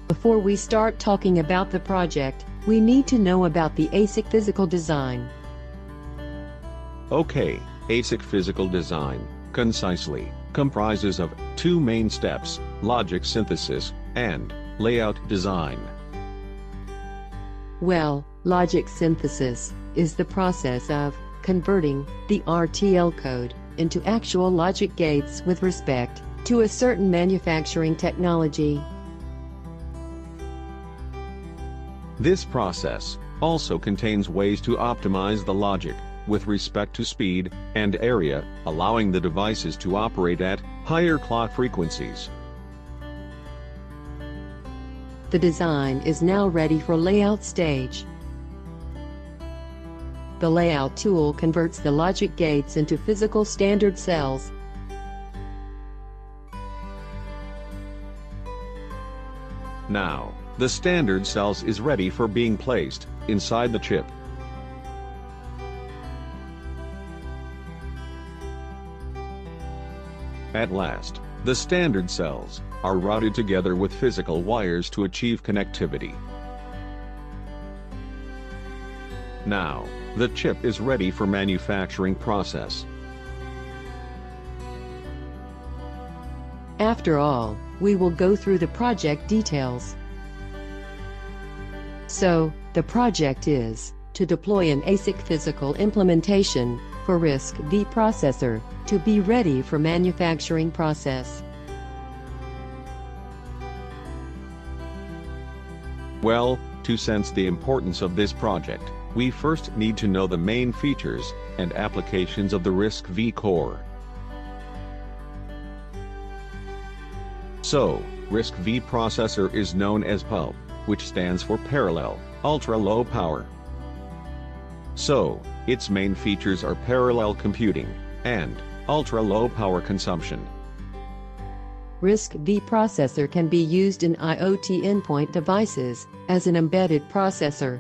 Before we start talking about the project, we need to know about the ASIC physical design. Okay, ASIC physical design, concisely, comprises of two main steps, logic synthesis, and layout design. Well, logic synthesis is the process of converting the RTL code into actual logic gates with respect to a certain manufacturing technology. This process also contains ways to optimize the logic with respect to speed and area, allowing the devices to operate at higher clock frequencies. The design is now ready for layout stage. The layout tool converts the logic gates into physical standard cells. Now, the standard cells is ready for being placed inside the chip. At last, the standard cells are routed together with physical wires to achieve connectivity. Now, the chip is ready for manufacturing process. After all, we will go through the project details. So, the project is to deploy an ASIC physical implementation for RISC-V processor to be ready for manufacturing process. Well, to sense the importance of this project, we first need to know the main features and applications of the RISC-V core. So, RISC-V processor is known as PULP, which stands for Parallel, Ultra Low Power. So, its main features are parallel computing and ultra low power consumption. RISC-V processor can be used in IoT endpoint devices as an embedded processor.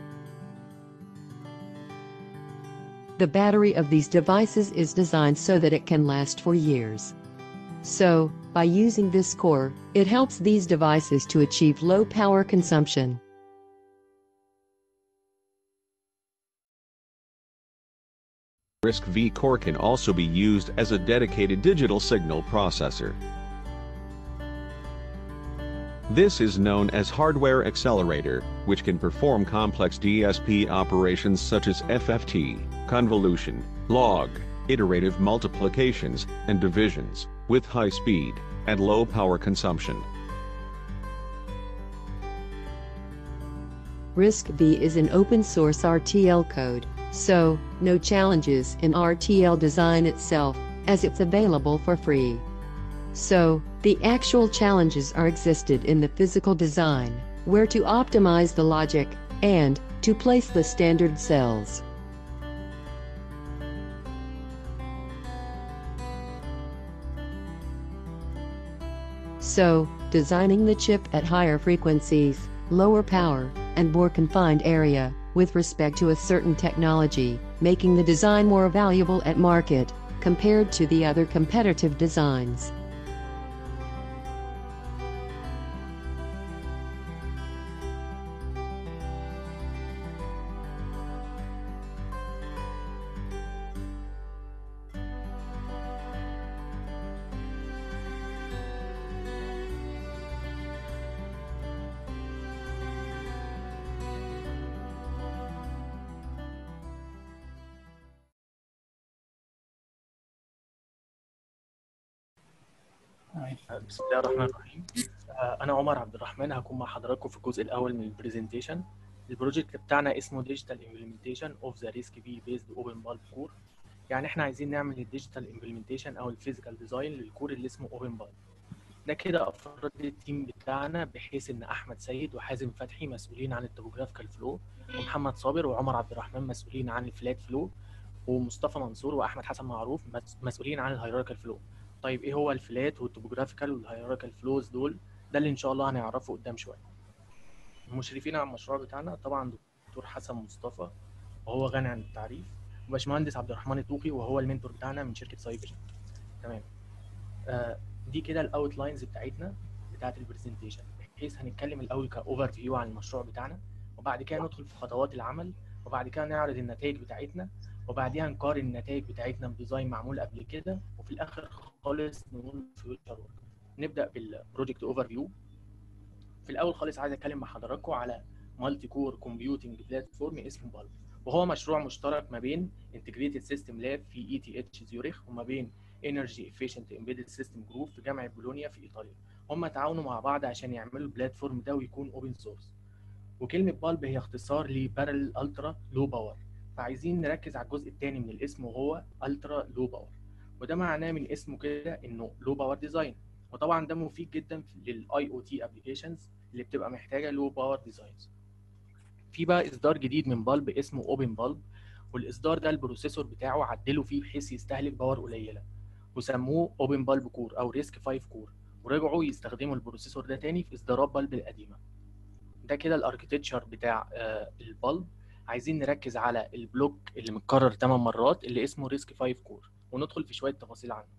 The battery of these devices is designed so that it can last for years. So, by using this core, it helps these devices to achieve low power consumption. RISC-V core can also be used as a dedicated digital signal processor. This is known as hardware accelerator, which can perform complex DSP operations such as FFT, convolution, log, iterative multiplications, and divisions, with high speed and low power consumption. RISC-V is an open source RTL code so, no challenges in RTL design itself, as it's available for free. So, the actual challenges are existed in the physical design, where to optimize the logic, and to place the standard cells. So, designing the chip at higher frequencies, lower power, and more confined area with respect to a certain technology, making the design more valuable at market compared to the other competitive designs. بسم الله الرحمن الرحيم آه، انا عمر عبد الرحمن هكون مع حضراتكم في الجزء الاول من البرزنتيشن البروجكت بتاعنا اسمه ديجيتال امبلمنتيشن اوف ذا ريسك في بيزد اوبن بالب كور يعني احنا عايزين نعمل الديجيتال امبلمنتيشن او الفيزيكال ديزاين للكور اللي اسمه اوبن بالب ده كده افراد التيم بتاعنا بحيث ان احمد سيد وحازم فتحي مسؤولين عن التوبوجرافيكال فلو ومحمد صابر وعمر عبد الرحمن مسؤولين عن الفلات فلو ومصطفى منصور واحمد حسن معروف مسؤولين عن الهيراركال فلو طيب ايه هو الفلات والتوبوجرافيكال والهيراركال فلوز دول ده اللي ان شاء الله هنعرفه قدام شويه المشرفين على المشروع بتاعنا طبعا دكتور حسن مصطفى وهو غني عن التعريف وباشمهندس عبد الرحمن الطوقي وهو المنتور بتاعنا من شركه سايبر تمام آه دي كده الاوت لاينز بتاعتنا بتاعت البرزنتيشن بحيث هنتكلم الاول كاوفر فيو عن المشروع بتاعنا وبعد كده ندخل في خطوات العمل وبعد كده نعرض النتائج بتاعتنا وبعديها نقارن النتائج بتاعتنا بديزاين معمول قبل كده وفي الاخر خالص نقول فيوتشر ورك نبدا بالبروجكت اوفر فيو في الاول خالص عايز اتكلم مع حضراتكم على مالتي كور كومبيوتنج بلاتفورم اسمه بالب وهو مشروع مشترك ما بين انتجريتد سيستم لاب في اي تي اتش زيوريخ وما بين انرجي افيشنت امبيدد سيستم جروب في جامعه بولونيا في ايطاليا هم تعاونوا مع بعض عشان يعملوا البلاتفورم ده ويكون اوبن سورس وكلمه بالب هي اختصار لبارل الترا لو باور فعايزين نركز على الجزء الثاني من الاسم وهو الترا لو باور وده معناه من اسمه كده انه لو باور ديزاين وطبعا ده مفيد جدا للاي او تي ابلكيشنز اللي بتبقى محتاجه لو باور ديزاينز في بقى اصدار جديد من بالب اسمه اوبن بالب والاصدار ده البروسيسور بتاعه عدلوا فيه بحيث يستهلك باور قليله وسموه اوبن بالب كور او ريسك 5 كور ورجعوا يستخدموا البروسيسور ده تاني في اصدارات بالب القديمه ده كده الاركتكتشر بتاع آه البالب عايزين نركز على البلوك اللي متكرر 8 مرات اللي اسمه ريسك 5 كور وندخل في شويه تفاصيل عنه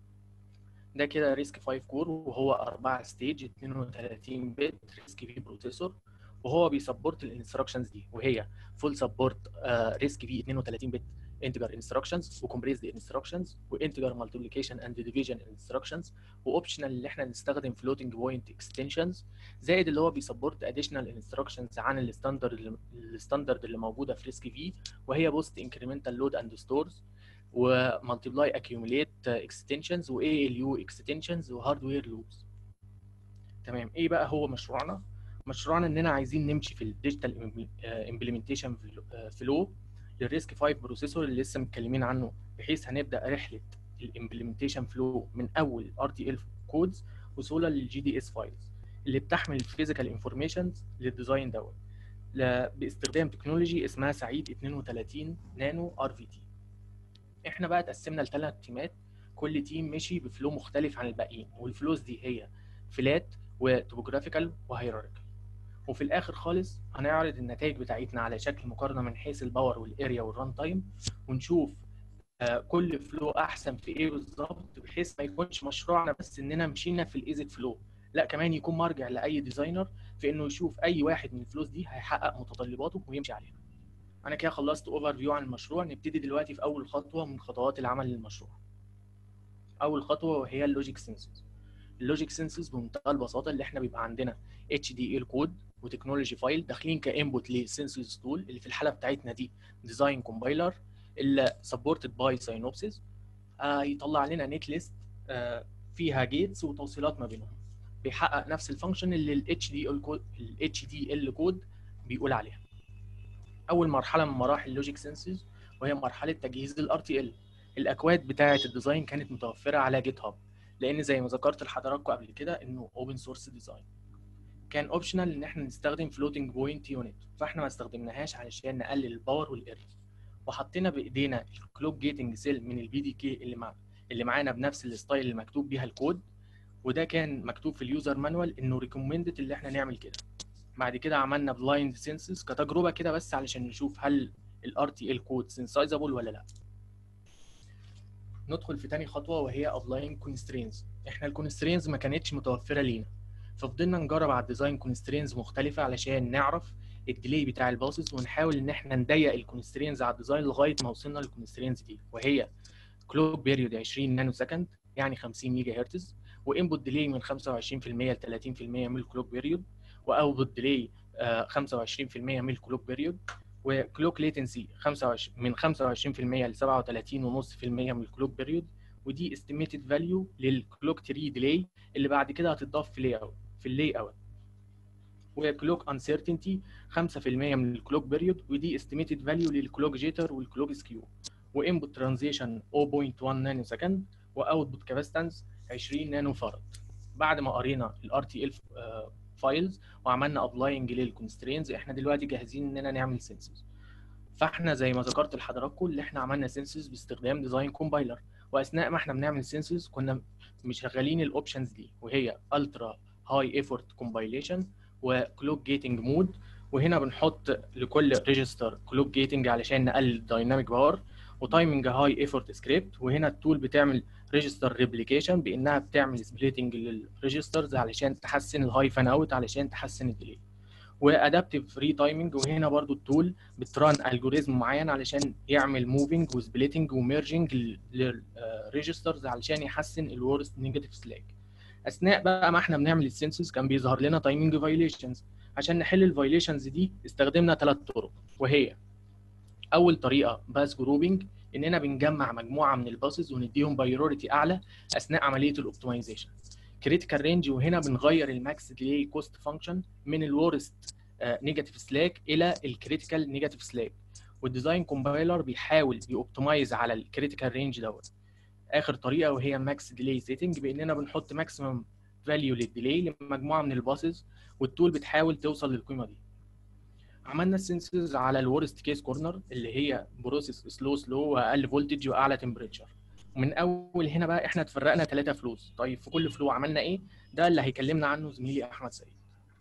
ده كده ريسك 5 كور وهو 4 ستيج 32 بت ريسك في بروسيسور وهو بيسبورت الانستراكشنز دي وهي فول سبورت ريسك في 32 بت انتجر انستراكشنز وكومبريزد انستراكشنز وانتجر مالتيبليكيشن اند ديفيجن انستراكشنز واوبشنال اللي احنا نستخدم فلوتنج بوينت اكستنشنز زائد اللي هو بيسبورت اديشنال انستراكشنز عن الستاندرد الستاندرد اللي موجوده في ريسك في وهي بوست انكريمنتال لود اند ستورز ومالتيبلاي اكيوميليت اكستنشنز واي ال يو اكستنشنز وهاردوير لوبس تمام ايه بقى هو مشروعنا مشروعنا اننا عايزين نمشي في الديجيتال امبلمنتيشن فلو للريسك 5 بروسيسور اللي لسه متكلمين عنه بحيث هنبدا رحله الامبلمنتيشن فلو من اول ار تي ال كودز وصولا للجي دي اس فايلز اللي بتحمل الفيزيكال انفورميشنز للديزاين دوت باستخدام تكنولوجي اسمها سعيد 32 نانو ار في تي احنا بقى اتقسمنا لثلاث تيمات كل تيم مشي بفلو مختلف عن الباقيين والفلوس دي هي فلات وتوبوجرافيكال وهيراركال وفي الاخر خالص هنعرض النتائج بتاعتنا على شكل مقارنه من حيث الباور والاريا والران تايم ونشوف آه كل فلو احسن في ايه بالظبط بحيث ما يكونش مشروعنا بس اننا مشينا في الايزيت فلو لا كمان يكون مرجع لاي ديزاينر في انه يشوف اي واحد من الفلوس دي هيحقق متطلباته ويمشي عليها انا كده خلصت اوفر فيو عن المشروع نبتدي دلوقتي في اول خطوه من خطوات العمل للمشروع اول خطوه وهي اللوجيك سينسز اللوجيك سينسز بمنتهى البساطه اللي احنا بيبقى عندنا اتش دي ال كود وتكنولوجي فايل داخلين كانبوت للسينسز تول اللي في الحاله بتاعتنا دي ديزاين كومبايلر اللي سبورتد باي ساينوبسيس يطلع لنا نت ليست آه فيها جيتس وتوصيلات ما بينهم بيحقق نفس الفانكشن اللي الاتش دي ال كود الاتش دي ال كود بيقول عليها اول مرحله من مراحل اللوجيك سينسز وهي مرحله تجهيز الار تي ال الاكواد بتاعه الديزاين كانت متوفره على جيت هاب لان زي ما ذكرت لحضراتكم قبل كده انه اوبن سورس ديزاين كان اوبشنال ان احنا نستخدم فلوتنج بوينت يونت فاحنا ما استخدمناهاش علشان نقلل الباور والاريا وحطينا بايدينا الكلوك جيتنج سيل من البي دي كي اللي مع اللي معانا بنفس الستايل اللي مكتوب بيها الكود وده كان مكتوب في اليوزر مانوال انه ريكومندد اللي احنا نعمل كده بعد كده عملنا بلايند سينسز كتجربه كده بس علشان نشوف هل الار تي ال كود سينسايزابل ولا لا ندخل في تاني خطوه وهي ابلاين كونسترينز احنا الكونسترينز ما كانتش متوفره لينا ففضلنا نجرب على الديزاين كونسترينز مختلفه علشان نعرف الديلي بتاع الباصز ونحاول ان احنا نضيق الكونسترينز على الديزاين لغايه ما وصلنا للكونسترينز دي وهي كلوك بيريود 20 نانو سكند يعني 50 ميجا هرتز وانبوت ديلي من 25% ل 30% من الكلوك بيريود واوتبوت ديلي 25% من الكلوك بيريود وكلوك ليتنسي 25 من 25% ل 37.5% من الكلوك بيريود ودي استيميتد فاليو للكلوك تري ديلي اللي بعد كده هتضاف في لاي في اللاي اوت وكلوك انسرتينتي 5% من الكلوك بيريود ودي استيميتد فاليو للكلوك جيتر والكلوك سكيو وانبوت ترانزيشن 0.1 نانو سكند واوتبوت كاباستنس 20 نانو فارد بعد ما قرينا الار تي ال فايلز وعملنا ابلاينج للكونسترينز احنا دلوقتي جاهزين اننا نعمل سينسز فاحنا زي ما ذكرت لحضراتكم اللي احنا عملنا سينسز باستخدام ديزاين كومبايلر واثناء ما احنا بنعمل سينسز كنا مشغلين الاوبشنز دي وهي الترا هاي ايفورت كومبايليشن وكلوك جيتنج مود وهنا بنحط لكل ريجستر كلوك جيتنج علشان نقلل الدايناميك باور وتايمنج هاي ايفورت سكريبت وهنا التول بتعمل ريجستر ريبليكيشن بانها بتعمل سبليتنج للريجسترز علشان تحسن الهاي فان اوت علشان تحسن الديلي وادابتيف ري تايمنج وهنا برضو التول بتران الجوريزم معين علشان يعمل موفينج وسبليتنج وميرجنج للريجسترز علشان يحسن الورست نيجاتيف سلاك اثناء بقى ما احنا بنعمل السنسز كان بيظهر لنا تايمنج فايليشنز عشان نحل الفايليشنز دي استخدمنا ثلاث طرق وهي اول طريقه باس جروبنج اننا بنجمع مجموعه من الباسز ونديهم بايوريتي اعلى اثناء عمليه الاوبتمايزيشن كريتيكال رينج وهنا بنغير الماكس ديلي كوست فانكشن من الورست نيجاتيف سلاك الى الكريتيكال نيجاتيف سلاك والديزاين كومبايلر بيحاول يوبتمايز على الكريتيكال رينج دوت اخر طريقه وهي ماكس ديلي سيتنج باننا بنحط ماكسيمم فاليو للديلي لمجموعه من الباسز والتول بتحاول توصل للقيمه دي عملنا السنسز على الورست كيس كورنر اللي هي بروسيس سلو سلو واقل فولتج واعلى تمبريتشر ومن اول هنا بقى احنا اتفرقنا ثلاثه فلوس طيب في كل فلو عملنا ايه ده اللي هيكلمنا عنه زميلي احمد سعيد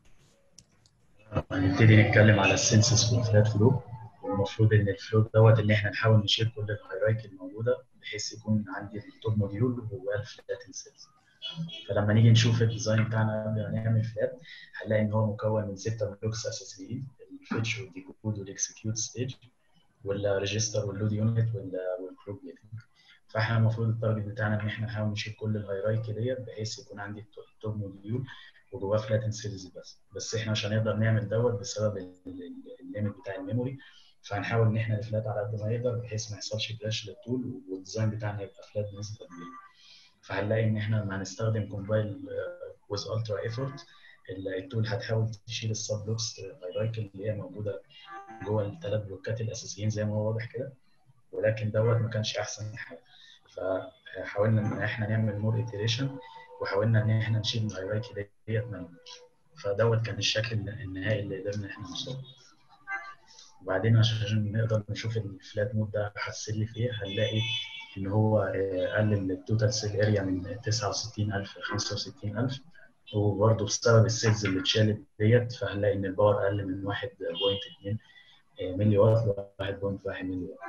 هنبتدي نتكلم على السنسس في الفلات فلو والمفروض ان الفلو دوت ان احنا نحاول نشيل كل الهيرايكي الموجوده بحيث يكون عندي التوب موديول وجواه الفلات سيلز فلما نيجي نشوف الديزاين بتاعنا قبل ما نعمل فلات هنلاقي ان هو مكون من سته بلوكس اساسيين الفيتش والديكود والاكسكيوت ستيج والريجستر واللود يونت والبروب فاحنا المفروض التارجت بتاعنا ان احنا نحاول نشيل كل الهيرايكي ديت بحيث يكون عندي التوب موديول وجواه فلاتن سيلز بس بس احنا عشان نقدر نعمل دوت بسبب الليميت بتاع الميموري فهنحاول ان احنا نفلات على قد ما نقدر بحيث ما يحصلش كراش للطول والديزاين بتاعنا يبقى فلات بنسبه كبيره فهنلاقي ان احنا لما هنستخدم كومبايل ويز الترا ايفورت التول هتحاول تشيل السب بلوكس هيرايكل اللي هي موجوده جوه الثلاث بلوكات الاساسيين زي ما هو واضح كده ولكن دوت ما كانش احسن حاجه فحاولنا ان احنا نعمل مور اتريشن وحاولنا ان احنا نشيل الهيرايكي ديت من فدوت كان الشكل النهائي اللي قدرنا احنا نوصله وبعدين عشان نقدر نشوف الفلات مود ده حسن لي فيه هنلاقي ان هو قلل التوتال سيل اريا من 69000 ل 65000 وبرضه بسبب السيلز اللي اتشالت ديت فهنلاقي ان الباور قل من 1.2 ملي وات ل 1.1 ملي وات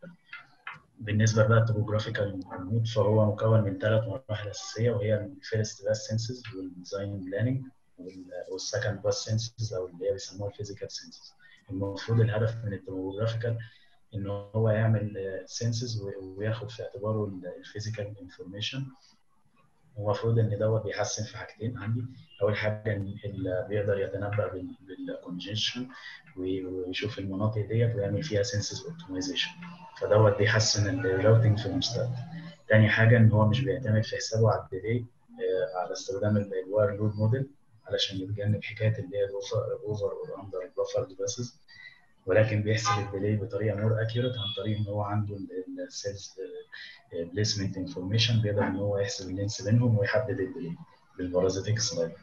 بالنسبه بقى للتوبوجرافيكال مود فهو مكون من ثلاث مراحل اساسيه وهي الفيرست باس سنسز والديزاين بلاننج والسكند باس سنسز او اللي هي بيسموها الفيزيكال سنسز المفروض الهدف من التوبوجرافيكال ان هو يعمل سنسز وياخد في اعتباره الفيزيكال انفورميشن المفروض ان دوت بيحسن في حاجتين عندي اول حاجه ان بيقدر يتنبا بالكونجنشن ويشوف المناطق ديت ويعمل فيها سنسز اوبتمايزيشن فدوت بيحسن الراوتنج في المستقبل تاني حاجه ان هو مش بيعتمد في حسابه على الديلي على استخدام الواير لود موديل علشان يتجنب حكايه اللي هي الاوفر اور اندر بفر ديفايسز ولكن بيحسب الديلي بطريقه مور اكيوريت عن طريق ان هو عنده السيلز بليسمنت انفورميشن بيقدر ان هو يحسب اللينس بينهم ويحدد الديلي بالبارازيتيك سلايد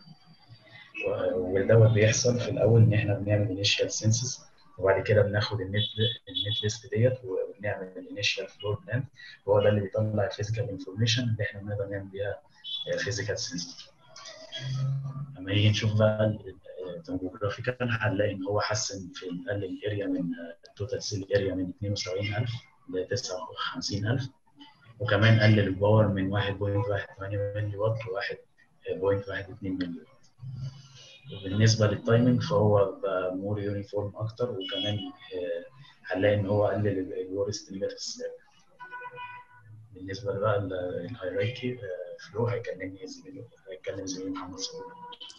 ودوت بيحصل في الاول ان احنا بنعمل انيشال سنسز وبعد كده بناخد النت النت ليست ديت وبنعمل الانيشال فلور بلان وهو ده اللي بيطلع الفيزيكال انفورميشن اللي احنا بنقدر نعمل بيها فيزيكال سنسز لما نيجي نشوف بقى التوموجرافيكال هنلاقي ان هو حسن في قلل الاريا من التوتال سيل اريا من 72000 ل 59000 وكمان قلل الباور من 1.18 ملي وات ل 1.12 ملي وات وبالنسبه للتايمنج فهو بقى مور يونيفورم اكتر وكمان هنلاقي ان هو قلل الورست نيجاتيف سلاب بالنسبه بقى للهيرايكي فلو هيكلمني زميلي هيتكلم زميلي محمد صبري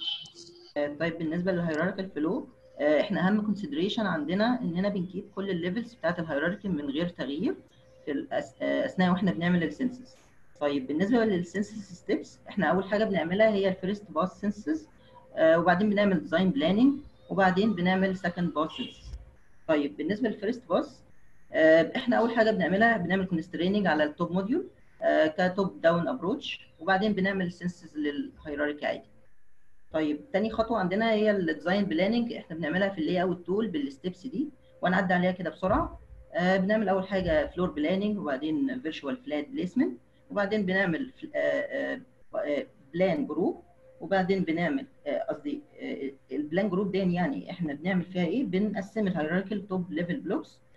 طيب بالنسبه للهيراركال فلو احنا اهم كونسيدريشن عندنا اننا بنكيب كل الليفلز بتاعت الهيراركي من غير تغيير في الأس... اثناء واحنا بنعمل السنسز طيب بالنسبه للسنسز ستيبس احنا اول حاجه بنعملها هي الفيرست باس سنسز وبعدين بنعمل ديزاين بلاننج وبعدين بنعمل سكند باس سنسز طيب بالنسبه للفيرست باس احنا اول حاجه بنعملها بنعمل كونستريننج على التوب موديول كتوب داون ابروتش وبعدين بنعمل سنسز للهيراركي عادي طيب تاني خطوه عندنا هي الديزاين بلاننج احنا بنعملها في اللاي اوت تول بالستبس دي وهنعدي عليها كده بسرعه آه بنعمل اول حاجه فلور بلاننج وبعدين فيرتشوال فلات بليسمنت وبعدين بنعمل آه آه بلان جروب وبعدين بنعمل قصدي البلان جروب دي يعني احنا بنعمل فيها ايه بنقسم الهيراركال توب ليفل بلوكس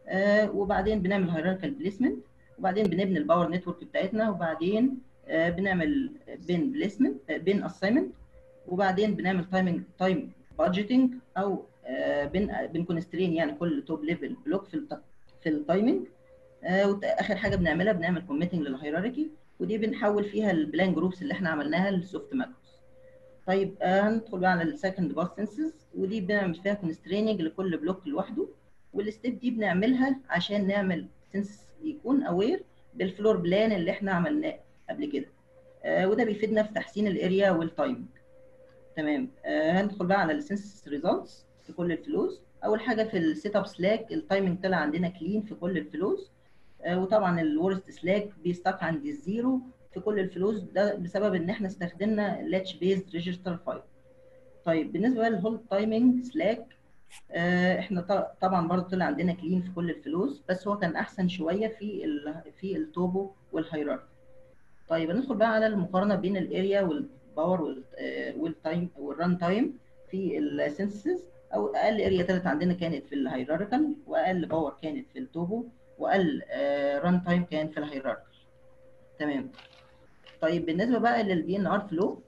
آه وبعدين بنعمل هيراركال بليسمنت وبعدين بنبني الباور نتورك بتاعتنا وبعدين آه بنعمل بين بليسمنت بين اساينمنت وبعدين بنعمل تايمنج تايم بادجيتنج او آه بن بنكونسترين يعني كل توب ليفل بلوك في الت... في التايمنج آه واخر حاجه بنعملها بنعمل كوميتنج للهيراركي ودي بنحول فيها البلان جروبس اللي احنا عملناها لسوفت ماكروس طيب آه هندخل بقى على السكند باس سنسز ودي بنعمل فيها كونستريننج لكل بلوك لوحده والستيب دي بنعملها عشان نعمل سنس يكون اوير بالفلور بلان اللي احنا عملناه قبل كده آه وده بيفيدنا في تحسين الاريا والتايمنج تمام آه هندخل بقى على السنسس ريزلتس في كل الفلوز اول حاجه في السيت اب سلاك التايمنج طلع عندنا كلين في كل الفلوز آه وطبعا الورست سلاك بيستك عند الزيرو في كل الفلوز ده بسبب ان احنا استخدمنا لاتش بيزد ريجستر فايل طيب بالنسبه للهولد تايمنج سلاك آه احنا طبعا برضه طلع عندنا كلين في كل الفلوس بس هو كان احسن شويه في ال في التوبو والهيراركي طيب هندخل بقى على المقارنه بين الاريا والباور والتايم والران تايم في السنسز او اقل اريا طلعت عندنا كانت في الهيراركال واقل باور كانت في التوبو واقل ران تايم كان في الهيراركال تمام طيب بالنسبه بقى للبي ان ار فلو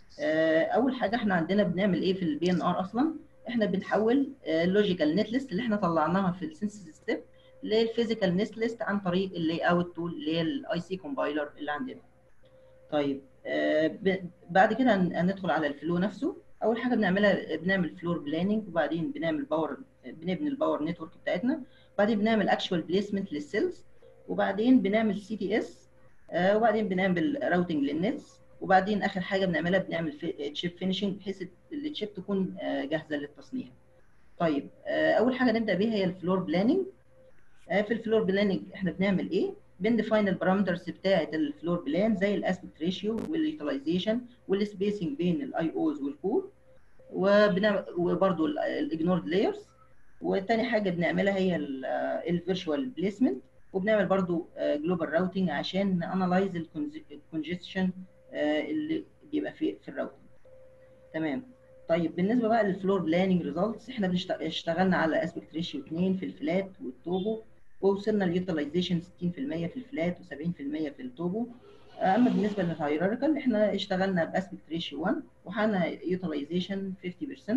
اول حاجه احنا عندنا بنعمل ايه في البي ان ار اصلا احنا بنحول اللوجيكال نت ليست اللي احنا طلعناها في السنسز ستيب للفيزيكال نت ليست عن طريق اللاي اوت تول اللي هي الاي سي كومبايلر اللي عندنا طيب آه بعد كده هندخل على الفلو نفسه اول حاجه بنعملها بنعمل فلور بلاننج وبعدين بنعمل باور بنبني الباور نتورك بتاعتنا وبعدين بنعمل اكشوال بليسمنت للسيلز وبعدين بنعمل سي تي اس وبعدين بنعمل راوتنج للنتس وبعدين اخر حاجه بنعملها بنعمل تشيب فينيشنج بحيث التشيب تكون جاهزه للتصنيع طيب اول حاجه نبدا بيها هي الفلور بلاننج في الفلور بلاننج احنا بنعمل ايه بنديفاين البارامترز بتاعه الفلور بلان زي الاسبكت ريشيو واليوتيلايزيشن والسبيسنج بين الاي اوز والكور وبنعمل وبرده الاجنورد لايرز وتاني حاجه بنعملها هي الفيرتشوال بليسمنت وبنعمل برضو جلوبال راوتنج عشان نانلايز الكونجستشن اللي بيبقى في في الراوتنج تمام طيب بالنسبه بقى للفلور بلاننج ريزلتس احنا اشتغلنا على اسبكت ريشيو 2 في الفلات والتوبو ووصلنا اليوتيلايزيشن 60% في الفلات و70% في التوبو اما بالنسبه للهيراركال احنا اشتغلنا باسبكت ريشيو 1 وحققنا يوتيلايزيشن 50%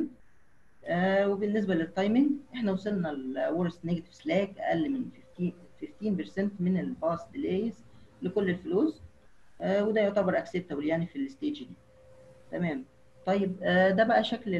آه وبالنسبه للتايمنج احنا وصلنا لورست نيجاتيف سلاك اقل من 15 15% من الباس ديليز لكل الفلوز آه وده يعتبر اكسبتابل يعني في الستيج دي تمام طيب آه ده بقى شكل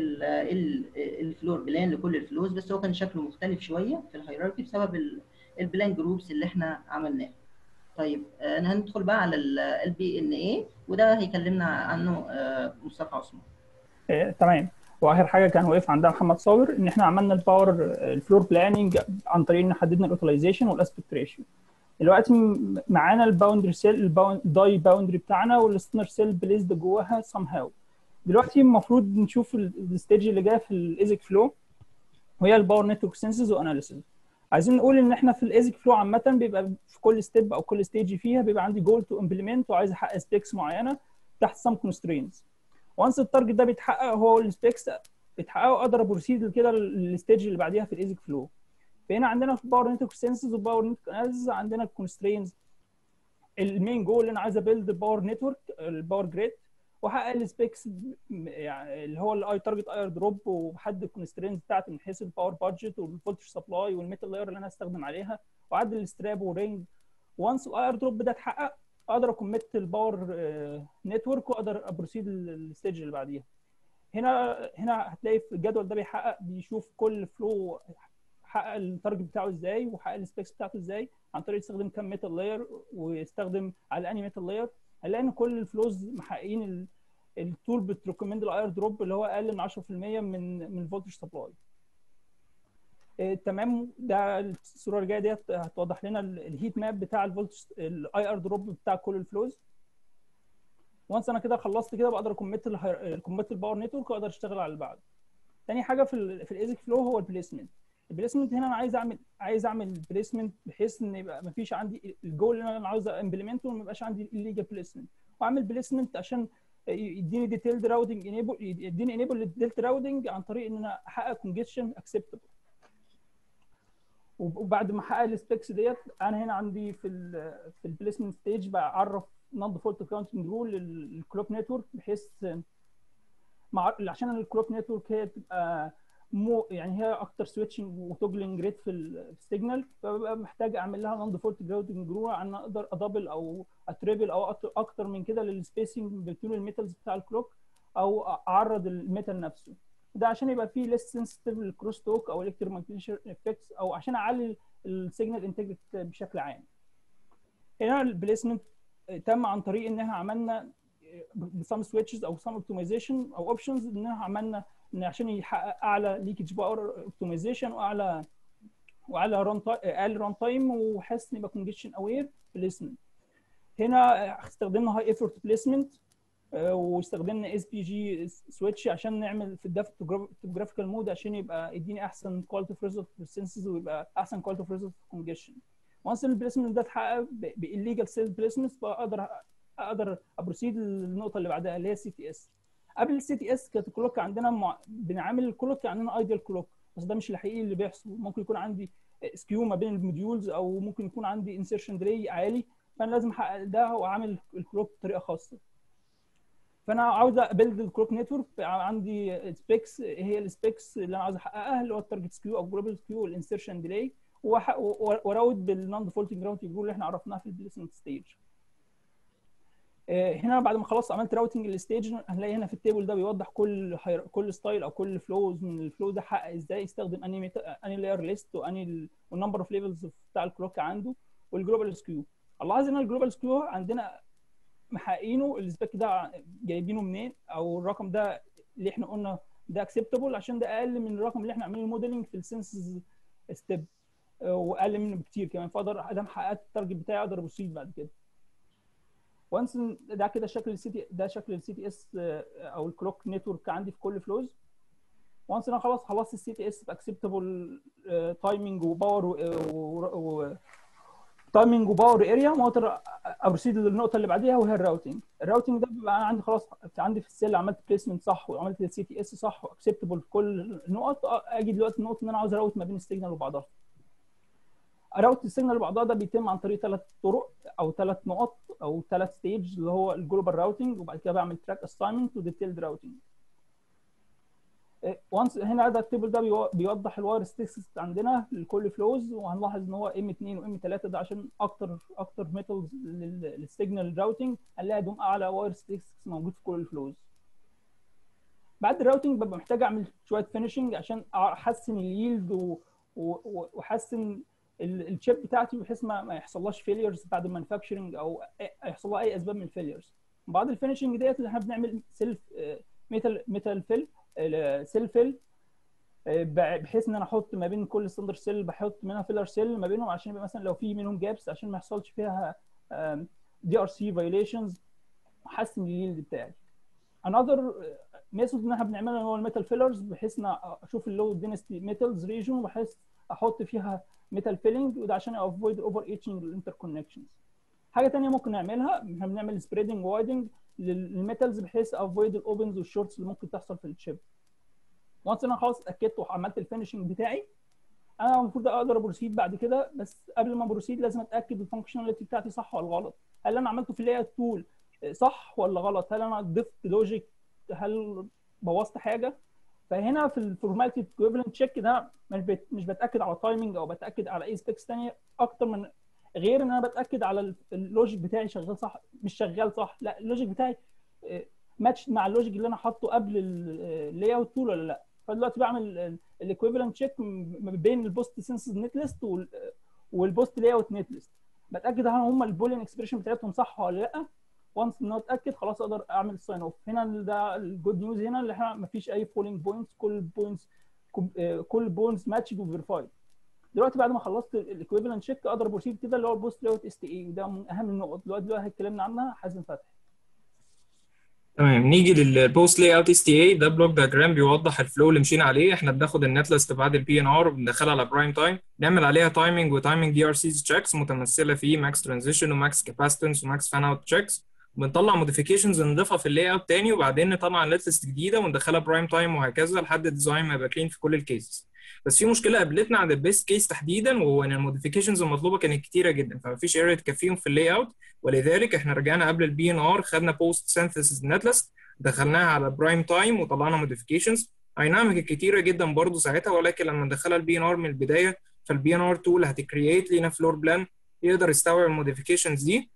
الفلور بلان لكل الفلوز بس هو كان شكله مختلف شويه في الهيراركي بسبب البلان جروبس اللي احنا عملناها طيب آه هندخل بقى على البي ان اي وده هيكلمنا عنه آه مصطفى عثمان آه تمام واخر حاجه كان واقف عندها محمد صابر ان احنا عملنا الباور الفلور بلاننج عن طريق ان حددنا الاوتلايزيشن والاسبكت ريشيو دلوقتي معانا الباوندري سيل الداي باوندري بتاعنا والستنر سيل بليزد جواها سام هاو دلوقتي المفروض نشوف الستيج اللي جايه في الايزك فلو وهي الباور نتورك سينسز واناليسيز عايزين نقول ان احنا في الايزك فلو عامه بيبقى في كل ستيب او كل ستيج فيها بيبقى عندي جول تو امبلمنت وعايز احقق سبيكس معينه تحت سام كونسترينز وانس التارجت ده بيتحقق هو السبيكس بيتحققوا اقدر ابروسيد كده للستيج اللي بعديها في الايزك فلو فهنا عندنا في باور نتورك سينسز وباور نتورك اناليسيز عندنا الكونسترينز المين جول اللي انا عايز ابيلد باور نتورك الباور جريد واحقق السبيكس يعني اللي هو الاي تارجت اير دروب وبحدد الكونسترينز بتاعتي من حيث الباور بادجت والفولتج سبلاي والميتال لاير اللي انا هستخدم عليها واعدل الستراب ورينج وانس الاير دروب ده اتحقق اقدر اكمت الباور نتورك واقدر ابروسيد الستيج اللي بعديها هنا هنا هتلاقي في الجدول ده بيحقق بيشوف كل فلو حقق التارجت بتاعه ازاي وحقق السبيكس بتاعته ازاي عن طريق يستخدم كام ميتال لاير ويستخدم على انهي ميتال لاير هنلاقي ان كل الفلوز محققين التول بتريكومند الاير دروب اللي هو اقل من 10% من من الفولتج سبلاي إيه تمام ده الصوره اللي جايه ديت هتوضح لنا الهيت ماب بتاع الفولتج الاي ار دروب بتاع كل الفلوز وانس انا كده خلصت كده بقدر اكمت الكومبت الباور نتورك واقدر اشتغل على اللي بعده تاني حاجه في ال في الايزك فلو هو البليسمنت البليسمنت هنا انا عايز اعمل عايز اعمل بليسمنت بحيث ان يبقى ما فيش عندي الجول اللي انا عاوز امبلمنته ما يبقاش عندي الليجا بليسمنت واعمل بليسمنت عشان يديني ديتيلد راوتنج انيبل يديني انيبل للديلت راوتنج عن طريق ان انا احقق كونجكشن اكسبتبل وبعد ما احقق السبيكس ديت انا هنا عندي في ال في البليسمنت ستيج بعرف نون ديفولت كاونتنج رول للكلوك نتورك بحيث مع عشان الكلوك نتورك هي تبقى مو يعني هي اكتر سويتشنج وتوجلنج ريت في السيجنال فببقى محتاج اعمل لها نون ديفولت جراوندنج رول عشان اقدر ادبل او اتريبل او اكتر من كده للسبيسنج بين الميتالز بتاع الكلوك او اعرض الميتال نفسه ده عشان يبقى فيه ليس سنسيتيف للكروس توك او الكترومagnetic افكتس او عشان اعلي السيجنال انتجريتي بشكل عام هنا البليسمنت تم عن طريق ان احنا عملنا بسام سويتشز او سام اوبتمايزيشن او اوبشنز ان احنا عملنا ان عشان يحقق اعلى ليكج باور اوبتمايزيشن واعلى واعلى ران اقل ران تايم وحاسس ان يبقى كونجكشن اوير بليسمنت هنا استخدمنا هاي ايفورت بليسمنت واستخدمنا اس بي جي سويتش عشان نعمل في الداف توجرافيكال مود عشان يبقى يديني احسن كواليتي اوف ريزلت في السنسز ويبقى احسن كواليتي اوف ريزلت في الكونجكشن وانس البليسمنت ده اتحقق بالليجال سيل بليسمنت بقدر اقدر ابروسيد للنقطه اللي بعدها اللي هي السي تي اس قبل السي تي اس كانت الكلوك عندنا مع... بنعامل الكلوك عندنا ايديال كلوك بس ده مش الحقيقي اللي بيحصل ممكن يكون عندي سكيو ما بين الموديولز او ممكن يكون عندي انسيرشن ديلي عالي فانا لازم احقق ده واعمل الكلوك بطريقه خاصه فانا عاوز ابيلد الكلوك نتورك عندي سبيكس هي السبيكس اللي انا عاوز احققها اللي هو التارجت سكيو او جلوبال سكيو والانسيرشن ديلي واراود بالنون ديفولتنج راوتنج رول اللي احنا عرفناها في البليسمنت ستيج هنا بعد ما خلاص عملت راوتنج الستيج هنلاقي هنا في التيبل ده بيوضح كل كل ستايل او كل فلوز من الفلو ده حقق ازاي يستخدم اني اني لاير ليست واني والنمبر اوف ليفلز بتاع الكلوك عنده والجلوبال سكيو الاحظ ان الجلوبال سكيو عندنا محققينه السبيك ده جايبينه منين او الرقم ده اللي احنا قلنا ده اكسبتابل عشان ده اقل من الرقم اللي احنا عاملين الموديلنج في السنسز ستيب واقل منه بكتير كمان فاقدر ادام حققت التارجت بتاعي اقدر ابصيد بعد كده وانس ده كده شكل السي تي ده شكل السي تي اس او الكلوك نتورك عندي في كل فلوز وانس انا خلاص خلصت السي تي اس باكسبتابل تايمنج وباور تايمنج وباور اريا واقدر ابروسيد للنقطه اللي بعديها وهي الراوتنج الراوتنج ده بيبقى انا عندي خلاص عندي في السيل عملت بليسمنت صح وعملت السي تي اس صح واكسبتابل في كل النقط اجي دلوقتي النقطه ان انا عاوز اراوت ما بين السيجنال وبعضها اراوت السيجنال لبعضها ده بيتم عن طريق ثلاث طرق او ثلاث نقط او ثلاث ستيج اللي هو الجلوبال راوتنج وبعد كده بعمل تراك اساينمنت وديتيلد راوتنج وانس هنا ده التيبل ده بيوضح الواير ستيكس عندنا لكل فلوز وهنلاحظ ان هو ام 2 وام 3 ده عشان اكتر اكتر ميتالز للسيجنال راوتنج هنلاقي دوم اعلى واير ستيكس موجود في كل الفلوز بعد الراوتنج ببقى محتاج اعمل شويه فينشنج عشان احسن اليلد واحسن الشيب بتاعتي بحيث ما, ما يحصلهاش فيليرز بعد المانيفاكتشرنج او يحصل لها اي اسباب من الفيليرز بعد الفينشنج ديت اللي احنا بنعمل سيلف ميتال ميتال فيل سيل فيل بحيث ان انا احط ما بين كل سندر سيل بحط منها فيلر سيل ما بينهم عشان يبقى مثلا لو في منهم جابس عشان ما يحصلش فيها دي ار سي فايوليشنز احسن اليلد بتاعي انذر ميثود ان احنا بنعملها هو الميتال فيلرز بحيث ان اشوف اللو دينستي ميتالز ريجون بحيث احط فيها ميتال فيلنج وده عشان افويد اوفر ايتشنج الانتر كونكشنز حاجه ثانيه ممكن نعملها احنا بنعمل سبريدنج وايدنج للميتالز بحيث افويد الاوبنز والشورتس اللي ممكن تحصل في الشيب وانس انا خلاص اتاكدت وعملت الفينشنج بتاعي انا المفروض اقدر ابروسيد بعد كده بس قبل ما ابروسيد لازم اتاكد الفانكشناليتي بتاعتي صح ولا غلط هل انا عملته في اللاي تول صح ولا غلط هل انا ضفت لوجيك هل بوظت حاجه فهنا في الفورماليتي ايكويفالنت تشيك ده مش بت... مش بتاكد على تايمنج او بتاكد على اي سبيكس ثانيه اكتر من غير ان انا بتاكد على اللوجيك بتاعي شغال صح مش شغال صح لا اللوجيك بتاعي ماتش مع اللوجيك اللي انا حاطه قبل اللاي اوت تول ولا لا فدلوقتي بعمل الايكويفالنت تشيك ما بين البوست سنسز نت ليست والبوست لاي اوت نت ليست بتاكد هل هم البولين اكسبريشن بتاعتهم صح ولا لا وانس ان انا اتاكد خلاص اقدر اعمل ساين اوف هنا ده الجود نيوز هنا اللي احنا ما فيش اي فولينج بوينتس كل البوينتس كل بوينتس ماتشد وفيرفايد دلوقتي بعد ما خلصت الايكويفالنت تشيك اقدر بروسيد كده اللي هو البوست لاي اوت اس تي اي وده من اهم النقط دلوقتي دلوقتي اتكلمنا عنها حازم فتحي تمام نيجي للبوست لاي اوت اس تي اي ده بلوك دياجرام بيوضح الفلو اللي مشينا عليه احنا بناخد النت ليست بعد البي ان ار وبندخلها على برايم تايم نعمل عليها تايمنج وتايمنج دي ار سيز تشيكس متمثله في ماكس ترانزيشن وماكس كاباسيتنس وماكس فان اوت تشيكس بنطلع موديفيكيشنز نضيفها في اللاي اوت تاني وبعدين نطلع نت ليست جديده وندخلها برايم تايم وهكذا لحد الديزاين ما يبقى كلين في كل الكيسز بس في مشكله قابلتنا عند البيست كيس تحديدا وهو ان الموديفيكيشنز المطلوبه كانت كتيره جدا فمفيش اريا تكفيهم في اللاي اوت ولذلك احنا رجعنا قبل البي ان ار خدنا بوست سينثيسيس نتلست دخلناها على برايم تايم وطلعنا موديفيكيشنز اي نعم كانت كتيره جدا برضه ساعتها ولكن لما ندخلها البي ان ار من البدايه فالبي ان ار تول هتكرييت لينا فلور بلان يقدر يستوعب الموديفيكيشنز دي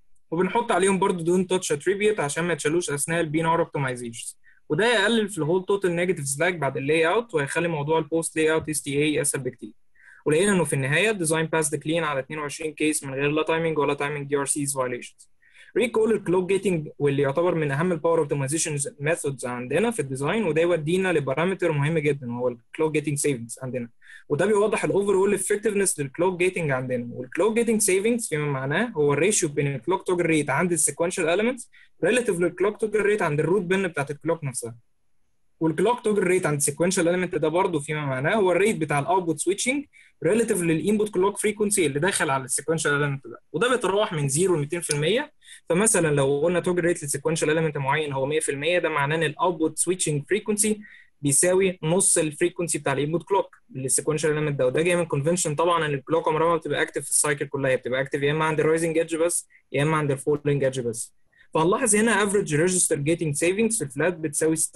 وبنحط عليهم برضو دون تاتش اتريبيوت عشان ما يتشالوش اثناء البي ان ار اوبتمايزيشن وده يقلل في الهول توتال نيجاتيف سلاك بعد اللاي اوت وهيخلي موضوع البوست لاي اوت اس تي اي اسهل بكتير ولقينا انه في النهايه الديزاين باس كلين على 22 كيس من غير لا تايمنج ولا تايمنج دي ار سيز فايليشنز ريكول الكلوك جيتنج واللي يعتبر من اهم الباور اوبتمايزيشن ميثودز عندنا في الديزاين وده يودينا لبارامتر مهم جدا وهو الكلوك جيتنج سيفنجز عندنا وده بيوضح الاوفر اول افكتفنس للكلوك جيتنج عندنا والكلوك جيتنج سيفنجز فيما معناه هو الريشيو بين الكلوك توجل ريت عند السيكونشال اليمنتس ريلاتيف للكلوك توجل ريت عند الروت بن بتاعت الكلوك نفسها والكلوك توجل ريت عند السيكونشال اليمنت ده برضه فيما معناه هو الريت بتاع الاوتبوت سويتشنج ريلاتيف للانبوت كلوك فريكونسي اللي داخل على السيكونشال اليمنت ده وده بيتراوح من 0 ل 200% فمثلا لو قلنا توجل ريت للسيكونشال اليمنت معين هو 100% ده معناه ان الاوتبوت سويتشنج فريكونسي بيساوي نص الفريكونسي بتاع الانبوت كلوك للسيكونشال اليمنت ده وده جاي من كونفنشن طبعا ان الكلوك عمرها ما بتبقى اكتف في السايكل كلها هي بتبقى اكتف يا اما عند الرايزنج ايدج بس يا اما عند الفولينج ايدج بس فهنلاحظ هنا افريج ريجستر جيتنج سيفنجز في الفلات بتساوي 76.5%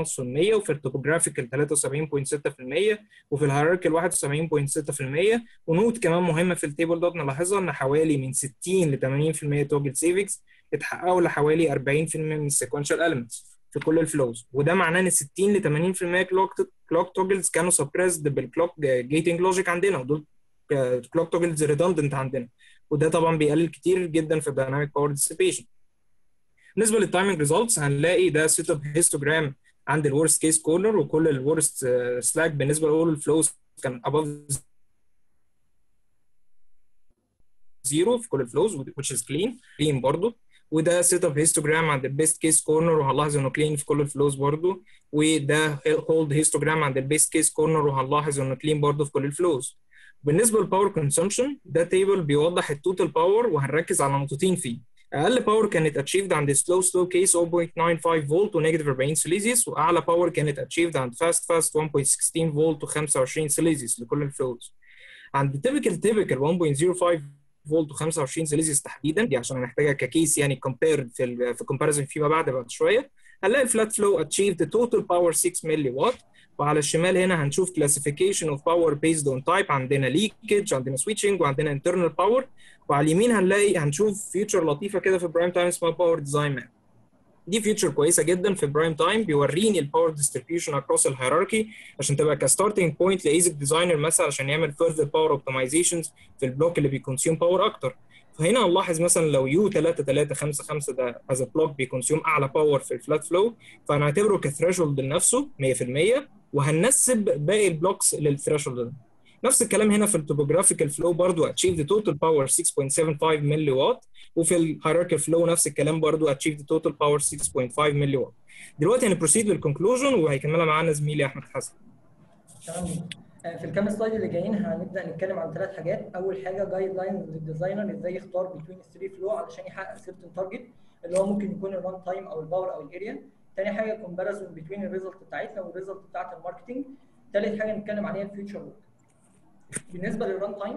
وفي التوبوجرافيكال 73.6% وفي الهيراركال 71.6% ونوت كمان مهمه في التيبل دوت نلاحظها ان حوالي من 60 ل 80% توجل سيفنجز اتحققوا لحوالي 40% من السيكونشال اليمنتس في كل الفلوز وده معناه ان 60 ل 80% كلوك كلوك توجلز كانوا سبريسد بالكلوك جيتنج لوجيك عندنا ودول كلوك توجلز ريدندنت عندنا وده طبعا بيقلل كتير جدا في الدايناميك باور ديسيبيشن بالنسبه للتايمنج ريزلتس هنلاقي ده سيت اب هيستوجرام عند الورست كيس كورنر وكل الورست سلاك بالنسبه لاول الفلوز كان above زيرو في كل الفلوز which is clean clean برضه وده سيت اب هيستوجرام عند البيست كيس كورنر وهنلاحظ انه كلين في كل الفلوز برضه وده هولد هيستوجرام عند البيست كيس كورنر وهنلاحظ انه كلين برضه في كل الفلوز بالنسبه للباور كونسومشن ده تيبل بيوضح التوتال باور وهنركز على نقطتين فيه اقل باور كانت اتشيفد عند سلو سلو كيس 0.95 فولت ونيجاتيف 40 سيليزيوس واعلى باور كانت اتشيفد عند فاست فاست 1.16 فولت و25 سيليزيوس لكل الفلوز عند تيبيكال تيبيكال 1.05 فولت و25 سيليزيوس تحديدا دي عشان محتاجه ككيس يعني كومبير في ال في كومباريزون فيما بعد بعد شويه هنلاقي الفلات فلو اتشيفد توتال باور 6 ملي وات وعلى الشمال هنا هنشوف كلاسيفيكيشن اوف باور بيزد اون تايب عندنا ليكج عندنا سويتشنج وعندنا انترنال باور وعلى اليمين هنلاقي هنشوف فيوتشر لطيفه كده في برايم تايم اسمها باور ديزاين ماب دي فيوتشر كويسه جدا في برايم تايم بيوريني الباور ديستريبيوشن اكروس الهيراركي عشان تبقى كستارتنج بوينت لايزك ديزاينر مثلا عشان يعمل فيرذر باور اوبتمايزيشنز في البلوك اللي بيكونسيوم باور اكتر فهنا هنلاحظ مثلا لو يو 3 3 5 5 ده از بلوك بيكونسيوم اعلى باور في الفلات فلو فهنعتبره كثريشولد لنفسه 100% وهننسب باقي البلوكس للثريشولد ده نفس الكلام هنا في التوبوجرافيكال فلو برضو اتشيف ذا توتال باور 6.75 ملي وات وفي الهيراركال فلو نفس الكلام برضو اتشيف ذا توتال باور 6.5 ملي وات دلوقتي هنبروسيد للكونكلوجن وهيكملها معانا زميلي احمد حسن تمام في الكام سلايد اللي جايين هنبدا نتكلم عن ثلاث حاجات اول حاجه جايد لاينز للديزاينر ازاي يختار بين الثري فلو علشان يحقق سيرتن تارجت اللي هو ممكن يكون الران تايم او الباور او الاريا تاني حاجه كومباريزون بين الريزلت بتاعتنا والريزلت بتاعت الماركتنج ثالث حاجه نتكلم عليها الفيوتشر ورك بالنسبه للران تايم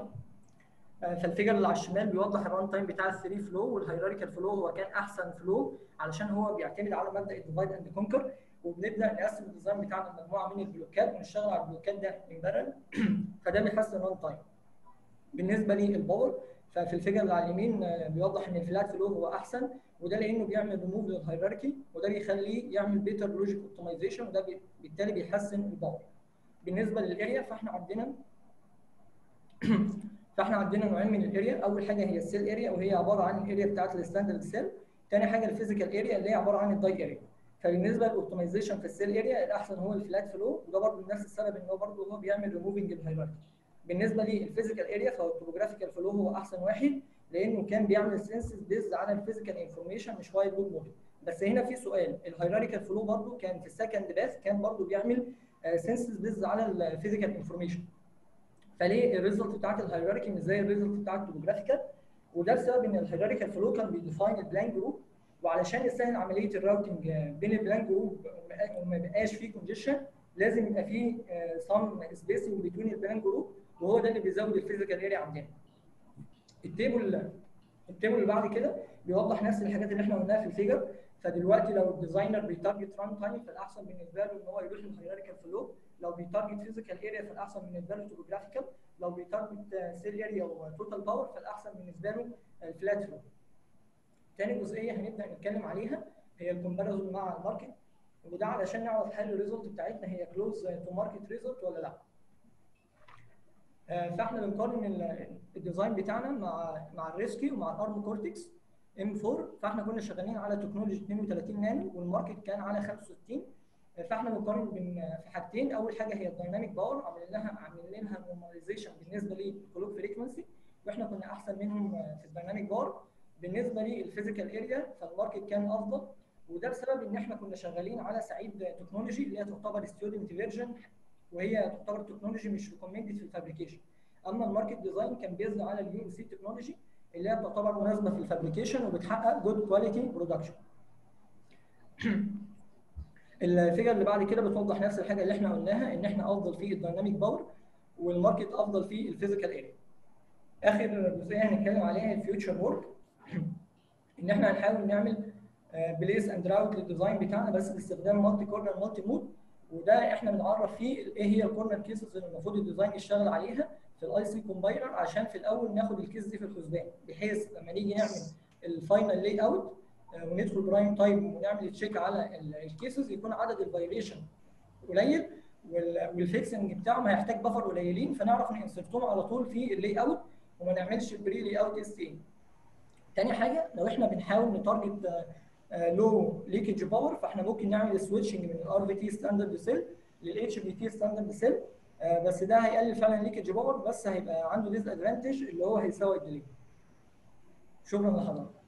فالفيجر اللي على الشمال بيوضح الران تايم بتاع الثري فلو والهيراريكال فلو هو كان احسن فلو علشان هو بيعتمد على مبدا الديفايد اند كونكر وبنبدا نقسم الديزاين بتاعنا لمجموعه من البلوكات ونشتغل على البلوكات ده ان بارل فده بيحسن الران تايم بالنسبه للباور ففي الفيجر اللي على اليمين بيوضح ان الفلات فلو هو احسن وده لانه بيعمل ريموف للهيراركي وده بيخليه يعمل بيتر لوجيك اوبتمايزيشن وده بالتالي بيحسن الباور بالنسبه للاريا فاحنا عندنا فاحنا عندنا نوعين من الاريا اول حاجه هي السيل اريا وهي عباره عن الاريا بتاعت الستاندرد سيل ثاني حاجه الفيزيكال اريا اللي هي عباره عن الداي اريا فبالنسبه للاوبتمايزيشن في السيل اريا الاحسن هو الفلات فلو وده برضه لنفس السبب ان هو برضه هو بيعمل ريموفنج الهيراركي بالنسبه للفيزيكال اريا فهو التوبوجرافيكال فلو هو احسن واحد لانه كان بيعمل سنسز بيز على الفيزيكال انفورميشن مش وايد لود موديل بس هنا في سؤال الهيراريكال فلو برضه كان في السكند باث كان برضه بيعمل سنسز بيز على الفيزيكال انفورميشن فليه الريزلت بتاعت الهيراركي مش زي الريزلت بتاعت التوبوجرافيكال وده بسبب ان الهيراريكال فلو كان بيديفاين البلان جروب وعلشان يسهل عمليه الراوتنج بين البلان جروب وما يبقاش فيه كونجيشن لازم يبقى فيه سم سبيسنج بين البلان جروب وهو ده اللي بيزود الفيزيكال اريا عندنا التيبل التيبل اللي بعد كده بيوضح نفس الحاجات اللي احنا قلناها في الفيجر فدلوقتي لو الديزاينر بيتارجت ران تايم فالاحسن بالنسبه له ان هو يروح للهيراريكال فلو لو بيتارجت فيزيكال اريا فالاحسن بالنسبه له توبوجرافيكال لو بيتارجت سيل اريا وتوتال باور فالاحسن بالنسبه له الفلات فلو تاني جزئيه هنبدا نتكلم عليها هي الكومباريزون مع الماركت وده علشان نعرف هل الريزلت بتاعتنا هي كلوز تو ماركت ريزلت ولا لا فاحنا بنقارن الديزاين بتاعنا مع مع الريسكي ومع الارم كورتكس ام 4 فاحنا كنا شغالين على تكنولوجي 32 نانو والماركت كان على 65 فاحنا بنقارن بين في حاجتين اول حاجه هي الدايناميك باور عاملين لها عاملين لها نورماليزيشن بالنسبه للكلوك فريكونسي واحنا كنا احسن منهم في الدايناميك باور بالنسبه للفيزيكال اريا فالماركت كان افضل وده بسبب ان احنا كنا شغالين على سعيد تكنولوجي اللي هي تعتبر ستودنت فيرجن وهي تعتبر تكنولوجي مش ريكومندد في الفابريكيشن اما الماركت ديزاين كان بيزد على اليو سي تكنولوجي اللي هي تعتبر مناسبه في الفابريكيشن وبتحقق جود كواليتي برودكشن الفيجر اللي بعد كده بتوضح نفس الحاجه اللي احنا قلناها ان احنا افضل في الدايناميك باور والماركت افضل في الفيزيكال اريا اخر جزئيه هنتكلم عليها الفيوتشر وورك ان احنا هنحاول نعمل بليس اند راوت للديزاين بتاعنا بس باستخدام مالتي كورنر مالتي مود وده احنا بنعرف فيه ايه هي الكورنر كيسز اللي المفروض الديزاين يشتغل عليها في الاي سي كومبايلر عشان في الاول ناخد الكيس دي في الحسبان بحيث لما نيجي نعمل الفاينل لاي اوت وندخل برايم تايم ونعمل تشيك على الكيسز يكون عدد الفايوليشن قليل والفيكسنج بتاعهم هيحتاج بفر قليلين فنعرف ننسرتهم على طول في اللاي اوت وما نعملش البري لاي اوت اس اي تاني حاجه لو احنا بنحاول نتارجت لو ليكج باور فاحنا ممكن نعمل سويتشنج من الار في تي ستاندرد سيل للاتش بي تي ستاندرد سيل بس ده هيقلل فعلا ليكج باور بس هيبقى عنده ديس ادفانتج اللي هو هيساوي الديلي شكرا لحضرتك